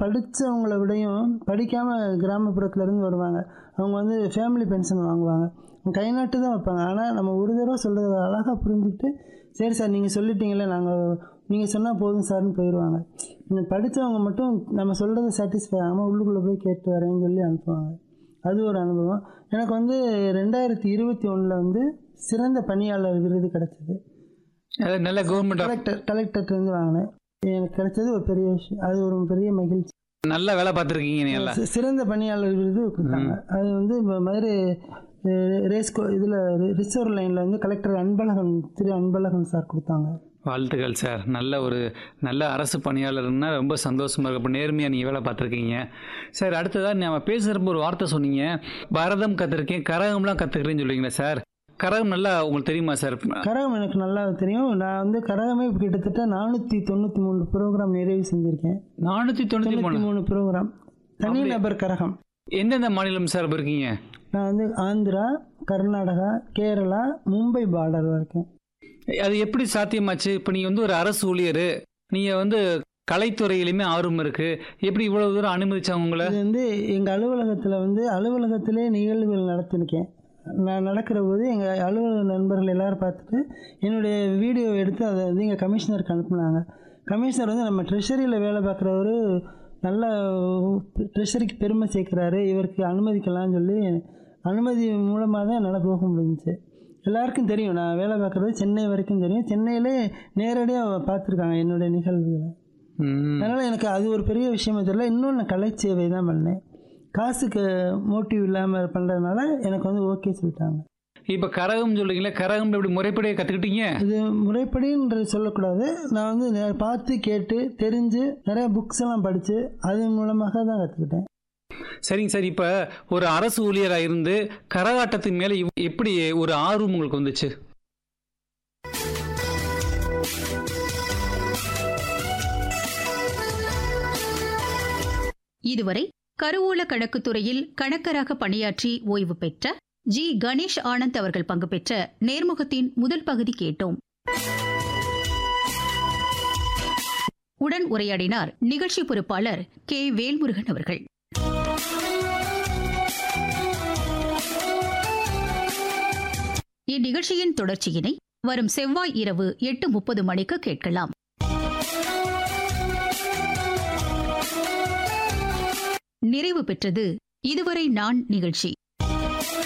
படித்தவங்கள விடையும் படிக்காமல் கிராமப்புறத்துலேருந்து வருவாங்க அவங்க வந்து ஃபேமிலி பென்ஷன் வாங்குவாங்க கை நாட்டு தான் வைப்பாங்க ஆனால் நம்ம ஒரு தடவை சொல்கிறத அழகாக புரிஞ்சுக்கிட்டு சரி சார் நீங்கள் சொல்லிட்டீங்களே நாங்கள் நீங்கள் சொன்னால் போதும் சார்னு போயிடுவாங்க இந்த படித்தவங்க மட்டும் நம்ம சொல்கிறத சாட்டிஸ்ஃபை ஆகாமல் உள்ளுக்குள்ளே போய் கேட்டு வரேன்னு சொல்லி அனுப்புவாங்க அது ஒரு அனுபவம் எனக்கு வந்து ரெண்டாயிரத்தி இருபத்தி ஒன்றில் வந்து சிறந்த பணியாளர் விருது கிடச்சிது அது நல்ல கவர்மெண்ட் கலெக்டர் கலெக்டர்லேருந்து வாங்கினேன் எனக்கு கிடைச்சது ஒரு பெரிய விஷயம் அது ஒரு பெரிய மகிழ்ச்சி நல்ல வேலை பார்த்துருக்கீங்க நீ எல்லாம் சி- சிறந்த பணியாளர் விருது கொடுத்தாங்க அது வந்து ம- மதுரை ரேஸ்கோ இதில் ரிசர்வ் லைனில் வந்து கலெக்டர் அன்பழகன் திரு அன்பழகன் சார் கொடுத்தாங்க வாழ்த்துக்கள் சார் நல்ல ஒரு நல்ல அரசு பணியாளர்னா ரொம்ப சந்தோஷமா இருக்கு இப்போ நேர்மையாக நீங்கள் வேலை பார்த்துருக்கீங்க சார் அடுத்ததாக நம்ம பேசுகிறப்ப ஒரு வார்த்தை சொன்னீங்க பரதம் கற்றுருக்கேன் கரகம்லாம் கற்றுக்கிறேன்னு சொல்லுவீங்களா சார் கரகம் நல்லா உங்களுக்கு தெரியுமா சார் கரகம் எனக்கு நல்லா தெரியும் நான் வந்து கரகமே கிட்டத்தட்ட நானூற்றி தொண்ணூற்றி மூணு ப்ரோக்ராம் நிறைவு செஞ்சுருக்கேன் நானூற்றி தொண்ணூற்றி தொண்ணூற்றி மூணு மூணு ப்ரோக்ராம் தனிநபர் கரகம் எந்தெந்த மாநிலம் சார் இப்ப இருக்கீங்க நான் வந்து ஆந்திரா கர்நாடகா கேரளா மும்பை பார்டர் வரைக்கும் அது எப்படி சாத்தியமாச்சு இப்போ நீங்கள் வந்து ஒரு அரசு ஊழியர் நீங்கள் வந்து கலைத்துறையிலுமே ஆர்வம் இருக்குது எப்படி இவ்வளோ தூரம் அனுமதிச்சாங்க உங்களை இது வந்து எங்கள் அலுவலகத்தில் வந்து அலுவலகத்திலே நிகழ்வுகள் நடத்திருக்கேன் நான் நடக்கிற போது எங்கள் அலுவலக நண்பர்கள் எல்லாரும் பார்த்துட்டு என்னுடைய வீடியோ எடுத்து அதை வந்து எங்கள் கமிஷனருக்கு அனுப்புனாங்க கமிஷனர் வந்து நம்ம ட்ரெஷரியில் வேலை பார்க்குறவர் நல்ல ட்ரெஷரிக்கு பெருமை சேர்க்குறாரு இவருக்கு அனுமதிக்கலாம்னு சொல்லி அனுமதி மூலமாக தான் என்னால் போக முடிஞ்சுச்சு எல்லாருக்கும் தெரியும் நான் வேலை பார்க்குறது சென்னை வரைக்கும் தெரியும் சென்னையிலே நேரடியாக பார்த்துருக்காங்க என்னுடைய நிகழ்வுகளை ம். அதனால் எனக்கு அது ஒரு பெரிய விஷயமா தெரியல இன்னும் நான் கலை சேவை தான் பண்ணேன் காசுக்கு மோட்டிவ் இல்லாமல் பண்ணுறதுனால எனக்கு வந்து ஓகே சொல்லிட்டாங்க இப்போ கரகம் சொல்றீங்களே கரகம் எப்படி முறைப்படியாக கற்றுக்கிட்டீங்க இது முறைப்படின்றது சொல்லக்கூடாது நான் வந்து நே- பார்த்து கேட்டு தெரிஞ்சு நிறைய புக்ஸ் எல்லாம் படித்து அதன் மூலமாக தான் கற்றுக்கிட்டேன் சரிங்க சார் இப்போ ஒரு அரசு ஊழியராக இருந்து கரகாட்டத்தின் மேலே இவ்- எப்படி ஒரு ஆர்வம் உங்களுக்கு வந்துச்சு இதுவரை கருவூல கணக்குத் துறையில் கணக்கராக பணியாற்றி ஓய்வு பெற்ற ஜி கணேஷ் ஆனந்த் அவர்கள் பங்கு பெற்ற நேர்முகத்தின் முதல் பகுதி கேட்டோம் உடன் உரையாடினார் நிகழ்ச்சி பொறுப்பாளர் கே வேல்முருகன் அவர்கள் இந்நிகழ்ச்சியின் தொடர்ச்சியினை வரும் செவ்வாய் இரவு எட்டு முப்பது மணிக்கு கேட்கலாம் நிறைவு பெற்றது இதுவரை நான் நிகழ்ச்சி